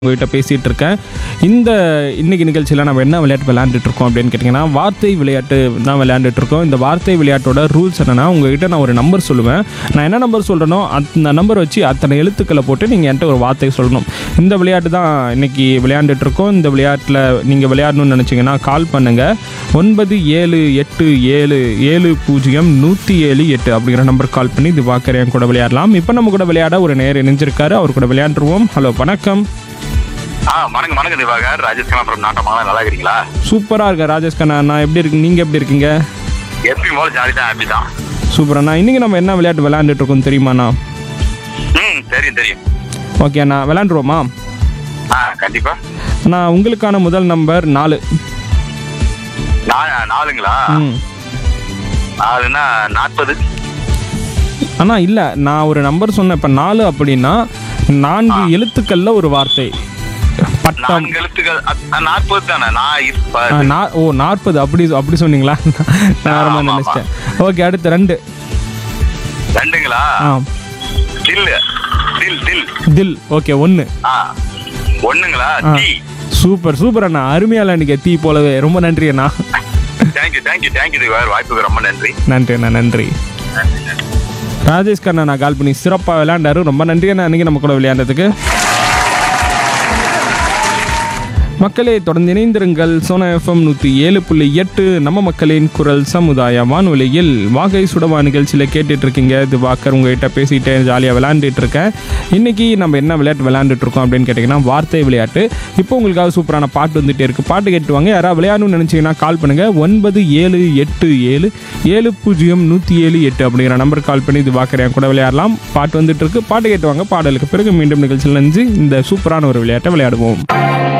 உங்ககிட்ட பேசிகிட்டு இருக்கேன் இந்த இன்னைக்கு நிகழ்ச்சியில் நம்ம என்ன விளையாட்டு விளையாண்டுட்டு இருக்கோம் அப்படின்னு கேட்டிங்கன்னா வார்த்தை விளையாட்டு தான் விளையாண்டுட்டு இருக்கோம் இந்த வார்த்தை விளையாட்டோட ரூல்ஸ் என்னென்னா உங்ககிட்ட நான் ஒரு நம்பர் சொல்லுவேன் நான் என்ன நம்பர் சொல்கிறேனோ அந்த நம்பர் வச்சு அத்தனை எழுத்துக்களை போட்டு நீங்கள் என்கிட்ட ஒரு வார்த்தை சொல்லணும் இந்த விளையாட்டு தான் இன்னைக்கு விளையாண்டுட்டு இருக்கோம் இந்த விளையாட்டில் நீங்கள் விளையாடணும்னு நினச்சிங்கன்னா கால் பண்ணுங்கள் ஒன்பது ஏழு எட்டு ஏழு ஏழு பூஜ்ஜியம் நூற்றி ஏழு எட்டு அப்படிங்கிற நம்பர் கால் பண்ணி இது என் கூட விளையாடலாம் இப்போ நம்ம கூட விளையாட ஒரு நேர் இணைஞ்சிருக்காரு அவர் கூட விளையாண்டுருவோம் ஹலோ வணக்கம் ஆ வணக்கம் வணக்கம் திவாகர் ராஜேஷ் கலாம் நாட்டமாக நல்லா இருக்கிறீங்களா சூப்பராக இருக்கேன் ராஜேஷ் கண்ணா நான் எப்படி இருக்கு நீங்கள் எப்படி இருக்கீங்க எப்பயும் போல ஜாலி தான் ஹாப்பி தான் சூப்பர் அண்ணா இன்றைக்கி நம்ம என்ன விளையாட்டு விளையாண்டுட்டு இருக்கோம் தெரியுமாண்ணா ம் தெரியும் தெரியும் ஓகே அண்ணா விளையாண்டுருவோமா ஆ கண்டிப்பா அண்ணா உங்களுக்கான முதல் நம்பர் நாலு நா- நாலுங்களா ம் நாலுன்னா நாற்பது அண்ணா இல்லை நான் ஒரு நம்பர் சொன்னேன் இப்போ நாலு அப்படின்னா நான்கு எழுத்துக்களில் ஒரு வார்த்தை பட்டம் நான்கு எழுத்துக்கள் அ- நாற்பது தானே நான் ஆ, இப்ப நா- ஓ நாற்பது அப்படி அப்படி சொன்னீங்களா நான் வேற மாதிரி ஆமா, நினச்சிட்டேன் ஓகே அடுத்து ரெண்டு ரெண்டுங்களா ஆ தில் தில் தில் தில் ஓகே ஒன்று ஆ ஒண்ணுங்களா ஆ. டி சூப்பர் சூப்பர் அண்ணா அருமையா விளையாண்டுங்க தீ போலவே ரொம்ப நன்றி அண்ணா தேங்க்யூ தேங்க்யூ தேங்க்யூ திவாகர் வாய்ப்புக்கு ரொம்ப நன்றி நன்றி அண்ணா நன்றி நன்றி நன்றி ராஜேஷ் கண்ணா நான் கால் பண்ணி சிறப்பாக விளையாண்டாரு ரொம்ப நன்றி அண்ணா அன்றைக்கி நம்ம கூட விளையாண்டதுக்கு மக்களே தொடர்ந்து இணைந்திருங்கள் சோனா எஃப்எம் நூற்றி ஏழு புள்ளி எட்டு நம்ம மக்களின் குரல் சமுதாய வானொலியில் வாகை சுடவா நிகழ்ச்சியில் கேட்டுட்டு இருக்கீங்க இது வாக்கர் உங்ககிட்ட பேசிட்டு ஜாலியாக விளையாண்டுட்டு இருக்கேன் இன்னைக்கு நம்ம என்ன விளையாட்டு விளையாண்டுட்டு இருக்கோம் அப்படின்னு கேட்டிங்கன்னா வார்த்தை விளையாட்டு இப்போ உங்களுக்காக சூப்பரான பாட்டு வந்துட்டே இருக்கு பாட்டு கேட்டுவாங்க யாராவது விளையாடணும்னு நினச்சிங்கன்னா கால் பண்ணுங்க ஒன்பது ஏழு எட்டு ஏழு ஏழு பூஜ்ஜியம் நூற்றி ஏழு எட்டு அப்படிங்கிற நம்பர் கால் பண்ணி இது வாக்கர் என் கூட விளையாடலாம் பாட்டு வந்துட்டு இருக்கு பாட்டு கேட்டுவாங்க பாடலுக்கு பிறகு மீண்டும் நிகழ்ச்சியில் நினைஞ்சு இந்த சூப்பரான ஒரு விளையாட்டை விளையாடுவோம்